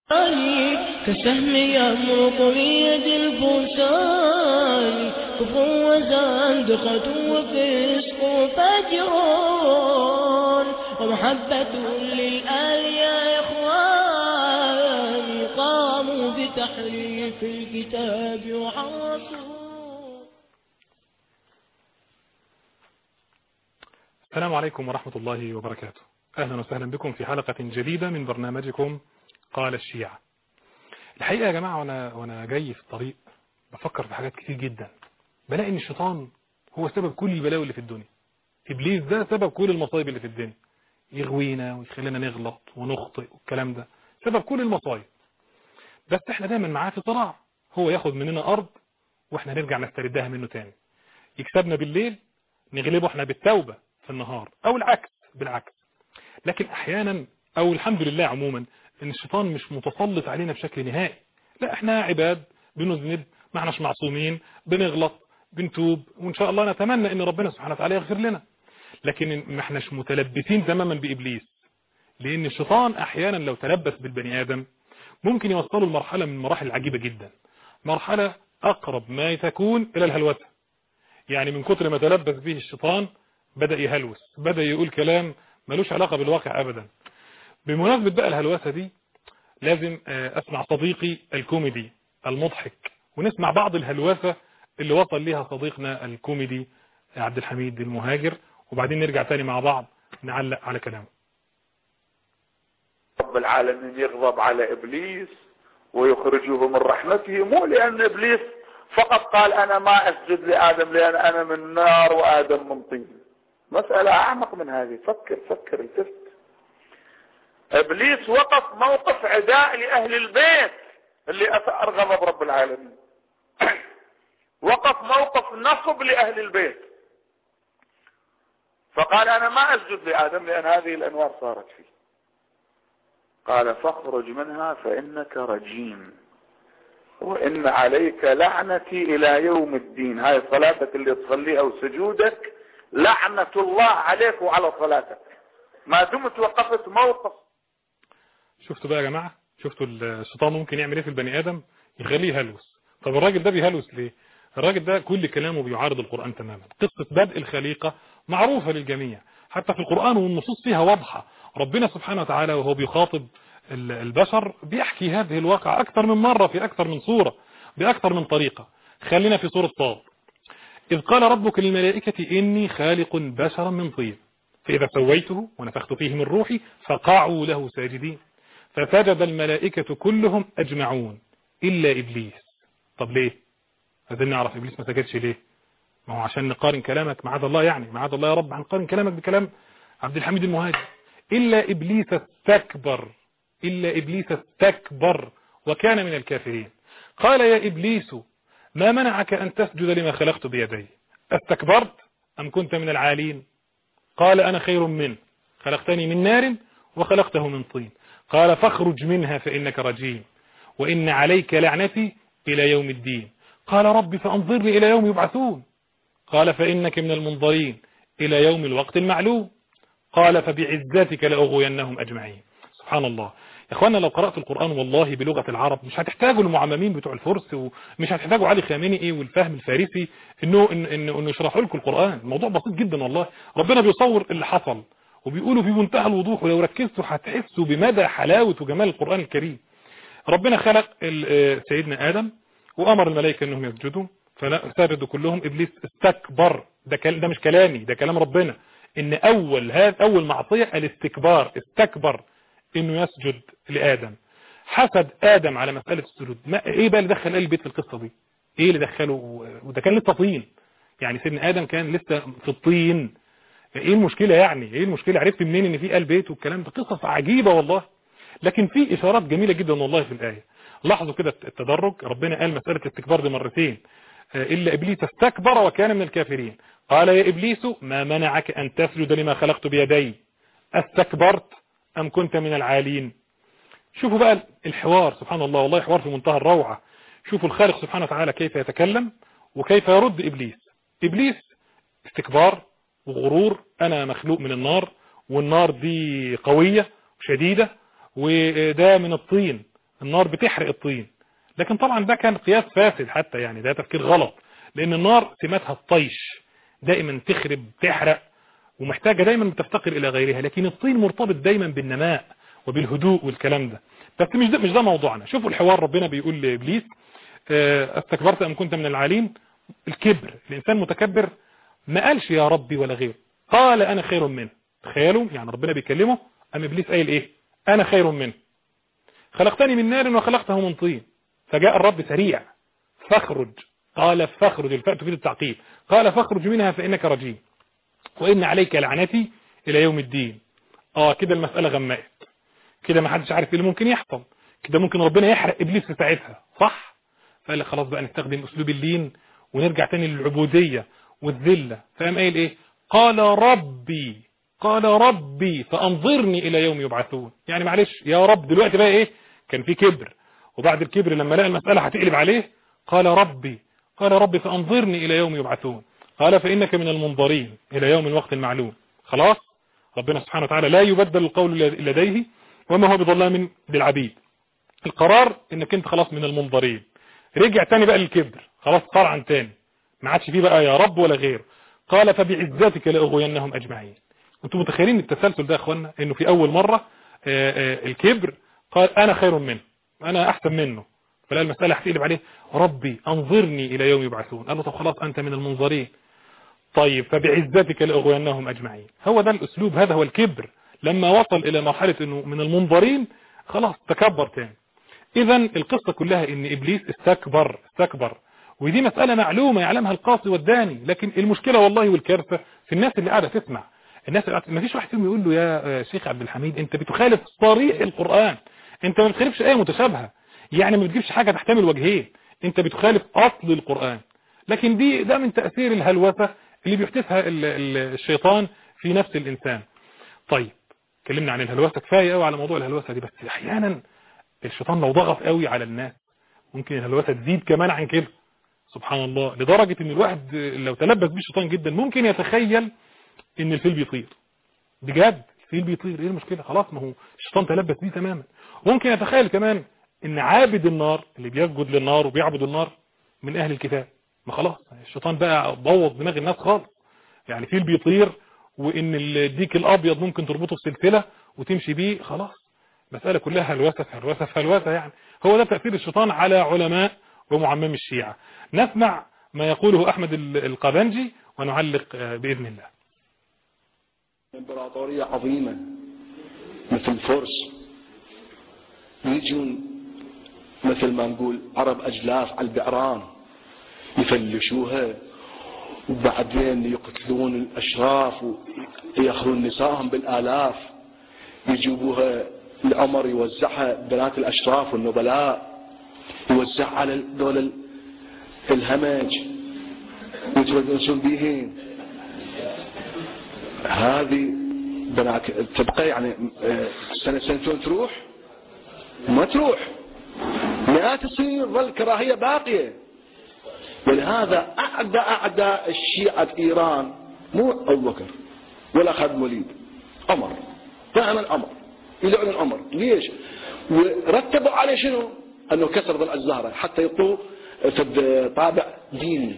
كسهم يمرق من يد الفرسان كفر وزندقة وفسق فاجرون ومحبة للآل يا إخواني قاموا بتحريف الكتاب وحرصوا السلام عليكم ورحمة الله وبركاته أهلا وسهلا بكم في حلقة جديدة من برنامجكم قال الشيعة الحقيقة يا جماعة وأنا, وأنا جاي في الطريق بفكر في حاجات كتير جدا بلاقي إن الشيطان هو سبب كل البلاوي اللي في الدنيا إبليس ده سبب كل المصايب اللي في الدنيا يغوينا ويخلينا نغلط ونخطئ والكلام ده سبب كل المصايب بس احنا دايما معاه في صراع هو ياخد مننا أرض واحنا نرجع نستردها منه تاني يكسبنا بالليل نغلبه احنا بالتوبة في النهار او العكس بالعكس لكن احيانا او الحمد لله عموما ان الشيطان مش متسلط علينا بشكل نهائي لا احنا عباد بنذنب ما احناش معصومين بنغلط بنتوب وان شاء الله نتمنى ان ربنا سبحانه وتعالى يغفر لنا لكن ما احناش متلبسين تماما بابليس لان الشيطان احيانا لو تلبس بالبني ادم ممكن يوصله لمرحله من المراحل العجيبه جدا مرحله اقرب ما تكون الى الهلوسه يعني من كتر ما تلبس به الشيطان بدأ يهلوس بدأ يقول كلام ملوش علاقة بالواقع أبدا بمناسبة بقى الهلوسة دي لازم أسمع صديقي الكوميدي المضحك ونسمع بعض الهلوسة اللي وصل ليها صديقنا الكوميدي عبد الحميد المهاجر وبعدين نرجع تاني مع بعض نعلق على كلامه رب العالمين يغضب على إبليس ويخرجه من رحمته مو لأن إبليس فقط قال أنا ما أسجد لآدم لأن أنا من نار وآدم من طين مسألة أعمق من هذه فكر فكر التفت إبليس وقف موقف عداء لأهل البيت اللي أثار غضب رب العالمين وقف موقف نصب لأهل البيت فقال أنا ما أسجد لآدم لأن هذه الأنوار صارت فيه قال فاخرج منها فإنك رجيم وإن عليك لعنتي إلى يوم الدين هاي صلاتك اللي تصليها وسجودك لعنة الله عليك وعلى صلاتك ما دمت وقفت موقف شفتوا بقى يا جماعة شفتوا الشيطان ممكن يعمل ايه في البني ادم يخليه يهلوس طب الراجل ده بيهلوس ليه الراجل ده كل كلامه بيعارض القرآن تماما قصة بدء الخليقة معروفة للجميع حتى في القرآن والنصوص فيها واضحة ربنا سبحانه وتعالى وهو بيخاطب البشر بيحكي هذه الواقع أكثر من مرة في أكثر من صورة بأكثر من طريقة خلينا في صورة صاد إذ قال ربك للملائكة إني خالق بشرا من طين فإذا سويته ونفخت فيه من روحي فقعوا له ساجدين فسجد الملائكة كلهم أجمعون إلا إبليس طب ليه عايزين نعرف إبليس ما سجدش ليه ما هو عشان نقارن كلامك معاذ الله يعني معاذ الله يا رب هنقارن كلامك بكلام عبد الحميد المهاجر إلا إبليس استكبر إلا إبليس استكبر وكان من الكافرين قال يا إبليس ما منعك أن تسجد لما خلقت بيدي استكبرت أم كنت من العالين قال أنا خير منه خلقتني من نار وخلقته من طين قال فاخرج منها فإنك رجيم وإن عليك لعنتي إلى يوم الدين قال رب فأنظرني إلى يوم يبعثون قال فإنك من المنظرين إلى يوم الوقت المعلوم قال فبعزتك لأغوينهم أجمعين سبحان الله يا اخوانا لو قرأت القرآن والله بلغة العرب مش هتحتاجوا المعممين بتوع الفرس ومش هتحتاجوا علي خامنئي ايه والفهم الفارسي انه انه انه, إنه يشرحوا لكم القرآن الموضوع بسيط جدا والله ربنا بيصور اللي حصل وبيقولوا في منتهى الوضوح ولو ركزتوا هتحسوا بمدى حلاوة وجمال القرآن الكريم ربنا خلق سيدنا آدم وأمر الملائكة انهم يسجدوا فسجدوا كلهم إبليس استكبر ده ده مش كلامي ده كلام ربنا ان اول هذا اول معصية الاستكبار استكبر انه يسجد لآدم حسد آدم على مسألة السجود ما ايه بقى اللي دخل آل البيت في القصة دي ايه اللي دخله وده كان لسه طين يعني سيدنا آدم كان لسه في الطين ايه المشكلة يعني ايه المشكلة عرفت منين ان في آل بيت والكلام ده قصص عجيبة والله لكن في اشارات جميلة جدا والله في الآية لاحظوا كده التدرج ربنا قال مسألة الاستكبار دي مرتين إلا إبليس استكبر وكان من الكافرين قال يا إبليس ما منعك أن تسجد لما خلقت بيدي استكبرت أم كنت من العالين شوفوا بقى الحوار سبحان الله والله حوار في منتهى الروعة شوفوا الخالق سبحانه وتعالى كيف يتكلم وكيف يرد إبليس إبليس استكبار وغرور أنا مخلوق من النار والنار دي قوية وشديدة وده من الطين النار بتحرق الطين لكن طبعا ده كان قياس فاسد حتى يعني ده تفكير غلط لان النار سماتها الطيش دائما تخرب تحرق ومحتاجة دايما تفتقر الى غيرها لكن الطين مرتبط دايما بالنماء وبالهدوء والكلام ده بس مش ده مش ده موضوعنا شوفوا الحوار ربنا بيقول لابليس آه، استكبرت ام كنت من العالين الكبر الانسان متكبر ما قالش يا ربي ولا غيره قال انا خير منه تخيلوا يعني ربنا بيكلمه ام ابليس قايل ايه انا خير منه خلقتني من نار وخلقته من طين فجاء الرب سريع فاخرج قال فاخرج الفاء تفيد التعقيب قال فاخرج منها فانك رجيم وان عليك لعنتي الى يوم الدين اه كده المساله غمقت كده ما حدش عارف ايه اللي ممكن يحصل كده ممكن ربنا يحرق ابليس في ساعتها صح فقال لك خلاص بقى نستخدم اسلوب اللين ونرجع تاني للعبوديه والذله فقام قايل ايه قال ربي قال ربي فانظرني الى يوم يبعثون يعني معلش يا رب دلوقتي بقى ايه كان في كبر وبعد الكبر لما لقى المساله هتقلب عليه قال ربي قال ربي فانظرني الى يوم يبعثون قال فانك من المنظرين الى يوم الوقت المعلوم خلاص ربنا سبحانه وتعالى لا يبدل القول لديه وما هو بظلام للعبيد القرار انك انت خلاص من المنظرين رجع تاني بقى للكبر خلاص صار عن تاني ما عادش فيه بقى يا رب ولا غير قال فبعزتك لاغوينهم اجمعين انتم متخيلين التسلسل ده يا اخوانا انه في اول مرة آآ آآ الكبر قال انا خير منه انا احسن منه فلا المسألة هتقلب عليه ربي انظرني الى يوم يبعثون قال له طب خلاص انت من المنظرين طيب فبعزتك لاغوينهم اجمعين هو ده الاسلوب هذا هو الكبر لما وصل الى مرحلة انه من المنظرين خلاص تكبر تاني اذا القصة كلها ان ابليس استكبر استكبر ودي مسألة معلومة يعلمها القاصي والداني لكن المشكلة والله والكارثة في الناس اللي قاعدة تسمع الناس اللي ما فيش واحد فيهم يقول له يا شيخ عبد الحميد انت بتخالف صريح القرآن انت ما بتخالفش ايه متشابهة يعني ما بتجيبش حاجة تحتمل وجهين انت بتخالف اصل القرآن لكن دي ده من تأثير الهلوسة اللي بيحدثها الشيطان في نفس الانسان طيب اتكلمنا عن الهلوسة كفاية قوي على موضوع الهلوسة دي بس احيانا الشيطان لو ضغط قوي على الناس ممكن الهلوسة تزيد كمان عن كده سبحان الله لدرجة ان الواحد لو تلبس بيه الشيطان جدا ممكن يتخيل ان الفيل بيطير بجد الفيل بيطير ايه المشكلة خلاص ما هو الشيطان تلبس بيه تماما ممكن يتخيل كمان ان عابد النار اللي بيسجد للنار وبيعبد النار من اهل الكتاب ما خلاص الشيطان بقى بوظ دماغ الناس خالص يعني فيل بيطير وان الديك الابيض ممكن تربطه في سلسلة وتمشي بيه خلاص مسألة كلها هلوسة في هلوسة في هلوسة يعني هو ده تأثير الشيطان على علماء ومعمم الشيعة نسمع ما يقوله أحمد القبنجي ونعلق بإذن الله امبراطورية عظيمة مثل فرس يجون مثل ما نقول عرب أجلاف على البعران يفلشوها وبعدين يقتلون الأشراف ويأخذون نسائهم بالآلاف يجيبوها العمر يوزعها بنات الأشراف والنبلاء يوزع على دول الهمج ويتونسون بيهن هذه بنات تبقى يعني سنة سنتين تروح ما تروح مئات السنين ظل كراهية باقية ولهذا أعدى أعداء الشيعة إيران مو أبو بكر ولا خادم وليد عمر دائما عمر يلعن عمر ليش ورتبوا عليه شنو انه كسر ضلع الزهره حتى يعطوه في طابع ديني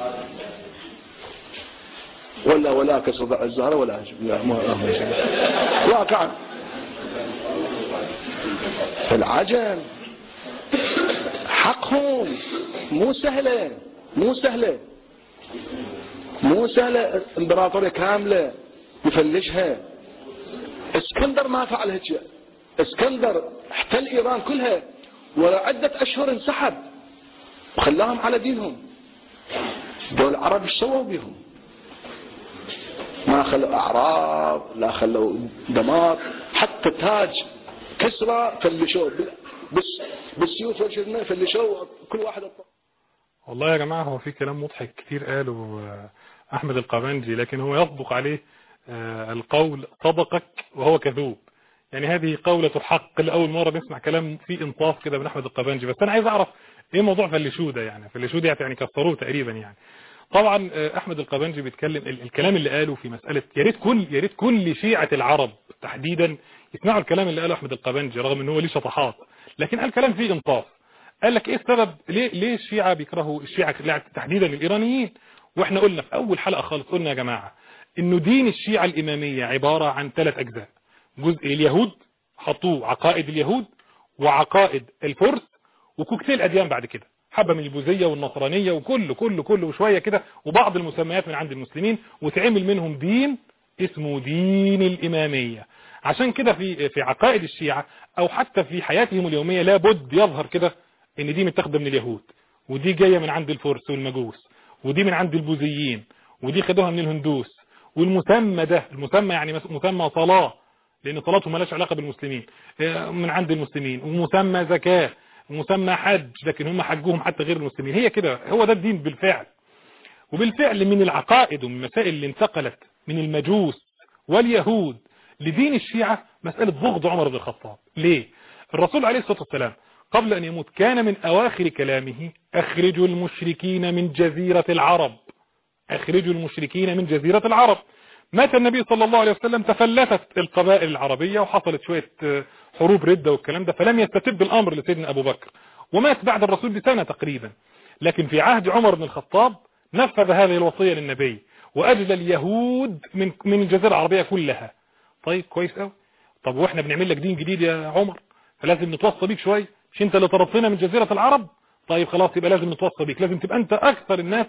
ولا ولا كسر ضلع الزهره ولا لا ما واقعا العجل حقهم مو سهله مو سهله مو سهله امبراطوريه كامله يفلشها اسكندر ما فعل هيك اسكندر احتل ايران كلها وعدة اشهر انسحب وخلاهم على دينهم دول العرب ايش سووا بهم ما خلوا اعراب لا خلوا دمار حتى تاج كسرى فلشوه بس بالسيوف والشرمين فلشوه كل واحد والله يا جماعة هو في كلام مضحك كتير قاله احمد القبنجي لكن هو يصدق عليه القول صدقك وهو كذوب يعني هذه قولة الحق لأول مرة نسمع كلام فيه انصاف كده من أحمد القبانجي بس أنا عايز أعرف إيه موضوع فلشوه ده يعني فلشوه ده يعني كسروه تقريبا يعني طبعا أحمد القبانجي بيتكلم الكلام اللي قاله في مسألة يا ريت كل يا ريت كل شيعة العرب تحديدا اسمعوا الكلام اللي قاله احمد القبنجي رغم ان هو ليه شطحات لكن قال كلام فيه انصاف قال لك ايه السبب ليه ليه الشيعة بيكرهوا الشيعة تحديدا الايرانيين واحنا قلنا في اول حلقة خالص قلنا يا جماعة انه دين الشيعة الامامية عبارة عن ثلاث اجزاء جزء اليهود حطوه عقائد اليهود وعقائد الفرس وكوكتيل اديان بعد كده حبة من البوذية والنصرانية وكل كل كل وشوية كده وبعض المسميات من عند المسلمين وتعمل منهم دين اسمه دين الإمامية عشان كده في في عقائد الشيعة او حتى في حياتهم اليومية لابد يظهر كده ان دي متاخده من اليهود ودي جاية من عند الفرس والمجوس ودي من عند البوذيين ودي خدوها من الهندوس والمسمى ده المسمى يعني مسمى صلاة لان صلاتهم مالهاش علاقة بالمسلمين من عند المسلمين ومسمى زكاة ومسمى حج لكن هم حجوهم حتى غير المسلمين هي كده هو ده الدين بالفعل وبالفعل من العقائد ومن المسائل اللي انتقلت من المجوس واليهود لدين الشيعة مسألة بغض عمر بن الخطاب ليه الرسول عليه الصلاة والسلام قبل أن يموت كان من أواخر كلامه أخرجوا المشركين من جزيرة العرب أخرجوا المشركين من جزيرة العرب مات النبي صلى الله عليه وسلم تفلتت القبائل العربية وحصلت شوية حروب ردة والكلام ده فلم يستتب الأمر لسيدنا أبو بكر ومات بعد الرسول بسنة تقريبا لكن في عهد عمر بن الخطاب نفذ هذه الوصية للنبي وأجل اليهود من من الجزيرة العربية كلها طيب كويس قوي طب واحنا بنعمل لك دين جديد يا عمر فلازم نتوصى بيك شويه مش انت اللي طردتنا من جزيرة العرب طيب خلاص يبقى لازم نتوصى بيك لازم تبقى انت اكثر الناس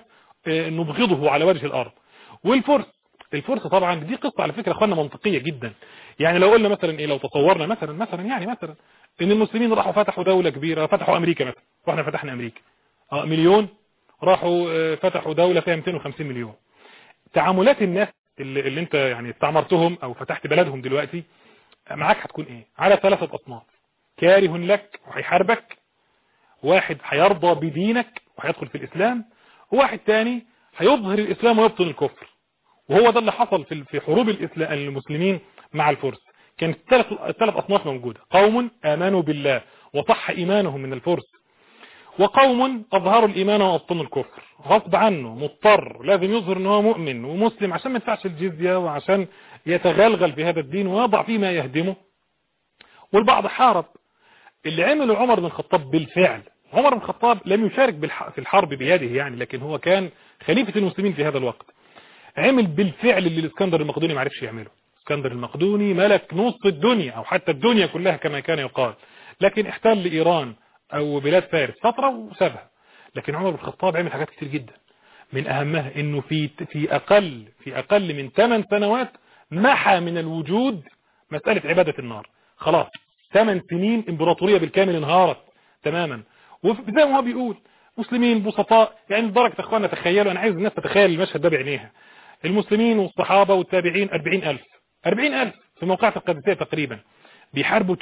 نبغضه على وجه الارض والفرس الفرس طبعا دي قصة على فكرة اخوانا منطقية جدا يعني لو قلنا مثلا ايه لو تصورنا مثلا مثلا يعني مثلا ان المسلمين راحوا فتحوا دولة كبيرة فتحوا امريكا مثلا واحنا فتحنا امريكا اه مليون راحوا فتحوا دولة فيها 250 مليون تعاملات الناس اللي, اللي انت يعني استعمرتهم او فتحت بلدهم دلوقتي معاك هتكون ايه على ثلاثة اصناف كاره لك وهيحاربك واحد هيرضى بدينك وهيدخل في الاسلام وواحد تاني هيظهر الاسلام ويبطن الكفر وهو ده اللي حصل في في حروب الاسلام المسلمين مع الفرس كانت ثلاث ثلاث اصناف موجوده قوم امنوا بالله وصح ايمانهم من الفرس وقوم اظهروا الايمان وابطنوا الكفر غصب عنه مضطر لازم يظهر ان هو مؤمن ومسلم عشان ما يدفعش الجزيه وعشان يتغلغل في هذا الدين ويضع فيه ما يهدمه والبعض حارب اللي عمله عمر بن الخطاب بالفعل عمر بن الخطاب لم يشارك في الحرب بيده يعني لكن هو كان خليفة المسلمين في هذا الوقت عمل بالفعل اللي الاسكندر المقدوني ما عرفش يعمله الاسكندر المقدوني ملك نص الدنيا او حتى الدنيا كلها كما كان يقال لكن احتل ايران او بلاد فارس فترة وسابها لكن عمر بن الخطاب عمل حاجات كتير جدا من اهمها انه في في اقل في اقل من 8 سنوات محى من الوجود مسألة عبادة النار خلاص 8 سنين امبراطورية بالكامل انهارت تماما وزي ما هو بيقول مسلمين بسطاء يعني لدرجة اخوانا تخيلوا انا عايز الناس تتخيل المشهد ده بعينيها المسلمين والصحابة والتابعين 40000 40000 في موقعة القادسية تقريبا بيحاربوا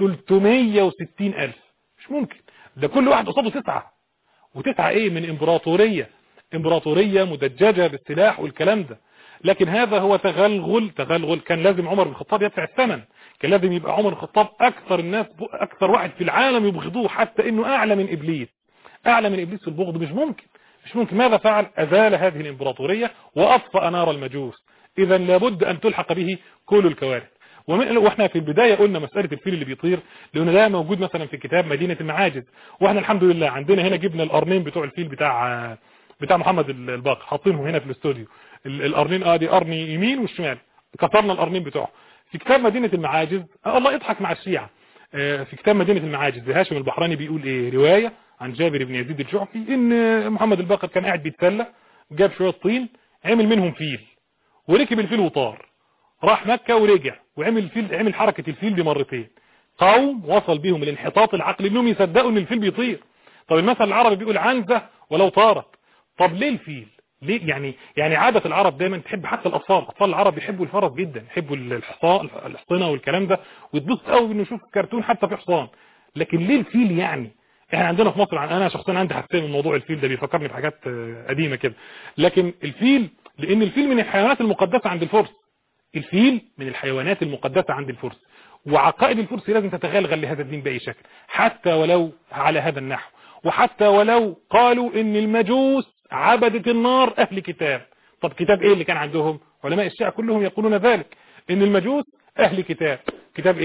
360000 مش ممكن ده كل واحد قصاده تسعة وتسعة ايه من امبراطورية امبراطورية مدججة بالسلاح والكلام ده لكن هذا هو تغلغل تغلغل كان لازم عمر بن الخطاب يدفع الثمن كان لازم يبقى عمر بن الخطاب اكثر الناس اكثر واحد في العالم يبغضوه حتى انه اعلى من ابليس اعلى من ابليس في البغض مش ممكن مش ممكن ماذا فعل ازال هذه الامبراطورية واطفأ نار المجوس اذا لابد ان تلحق به كل الكوارث واحنا في البداية قلنا مسألة الفيل اللي بيطير لان ده موجود مثلا في كتاب مدينة المعاجز واحنا الحمد لله عندنا هنا جبنا القرنين بتوع الفيل بتاع بتاع محمد الباقر حاطينهم هنا في الاستوديو القرنين اه دي قرن يمين والشمال كسرنا القرنين بتوعه في كتاب مدينة المعاجز آه الله يضحك مع الشيعة آه في كتاب مدينة المعاجز هاشم البحراني بيقول ايه رواية عن جابر بن يزيد الجعفي ان محمد الباقر كان قاعد بيتسلى جاب شوية طين عمل منهم فيل وركب الفيل وطار راح مكة ورجع وعمل الفيل عمل حركة الفيل دي مرتين قوم وصل بهم الانحطاط العقلي انهم يصدقوا ان الفيل بيطير طب المثل العربي بيقول عنزة ولو طارت طب ليه الفيل ليه يعني يعني عادة العرب دايما تحب حتى الاطفال الاطفال العرب يحبوا الفرس جدا يحبوا الحصان الحصنه والكلام ده ويتبسط قوي انه يشوف كرتون حتى في حصان لكن ليه الفيل يعني احنا عندنا في مصر انا شخصيا عندي حساسيه من موضوع الفيل ده بيفكرني بحاجات قديمه كده لكن الفيل لان الفيل من الحيوانات المقدسه عند الفرس الفيل من الحيوانات المقدسه عند الفرس وعقائد الفرس لازم تتغلغل لهذا الدين باي شكل حتى ولو على هذا النحو وحتى ولو قالوا ان المجوس عبدة النار اهل كتاب طب كتاب ايه اللي كان عندهم علماء الشيعة كلهم يقولون ذلك ان المجوس اهل كتاب كتاب ايه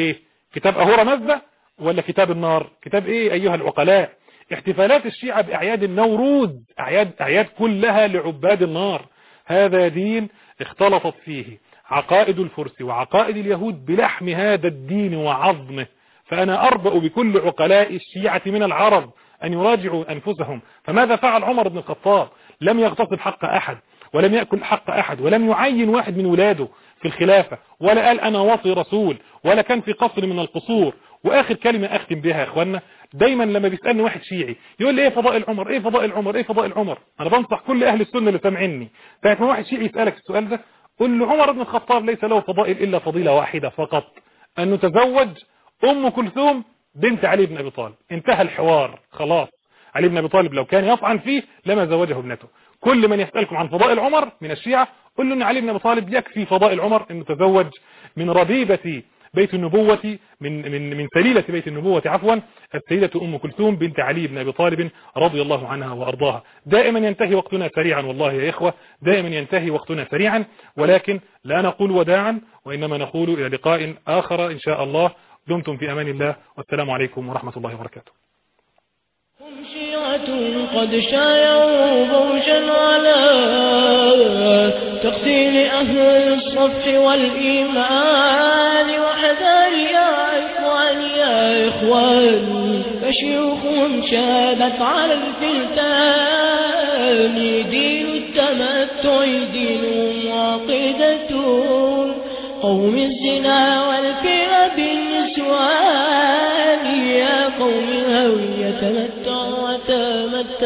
كتاب أهورا مزة ولا كتاب النار كتاب ايه ايها العقلاء احتفالات الشيعة باعياد النوروز اعياد, أعياد كلها لعباد النار هذا دين اختلطت فيه عقائد الفرس وعقائد اليهود بلحم هذا الدين وعظمه فأنا أربأ بكل عقلاء الشيعة من العرب أن يراجعوا أنفسهم فماذا فعل عمر بن الخطاب لم يغتصب حق أحد ولم يأكل حق أحد ولم يعين واحد من ولاده في الخلافة ولا قال أنا واطي رسول ولا كان في قصر من القصور واخر كلمة اختم بها يا اخوانا دايما لما بيسألني واحد شيعي يقول لي ايه فضائل عمر ايه فضائل عمر ايه فضائل عمر انا بنصح كل اهل السنة اللي سامعيني فاحنا واحد شيعي يسألك السؤال ده قل له عمر بن الخطاب ليس له فضائل الا فضيلة واحدة فقط انه تزوج ام كلثوم بنت علي بن ابي طالب انتهى الحوار خلاص علي بن ابي طالب لو كان يطعن فيه لما زوجه ابنته كل من يسألكم عن فضائل عمر من الشيعة قل له ان علي بن ابي طالب يكفي فضائل عمر انه تزوج من ربيبة بيت النبوة من من من سليلة بيت النبوة عفوا السيدة أم كلثوم بنت علي بن أبي طالب رضي الله عنها وأرضاها دائما ينتهي وقتنا سريعا والله يا إخوة دائما ينتهي وقتنا سريعا ولكن لا نقول وداعا وإنما نقول إلى لقاء آخر إن شاء الله دمتم في أمان الله والسلام عليكم ورحمة الله وبركاته هم شيعة قد شايعوا بوشا على تقتيل أهل الصف والإيمان وحذار يا إخوان يا إخوان فشيوخهم شابت على الفلتان دين التمتع دين وعقيدة قوم الزنا والفئة بالنسوان يا قوم الهوية تمتعوا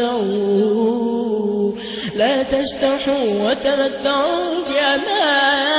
وتمتعوا لا تستحوا وتمتعوا بأمان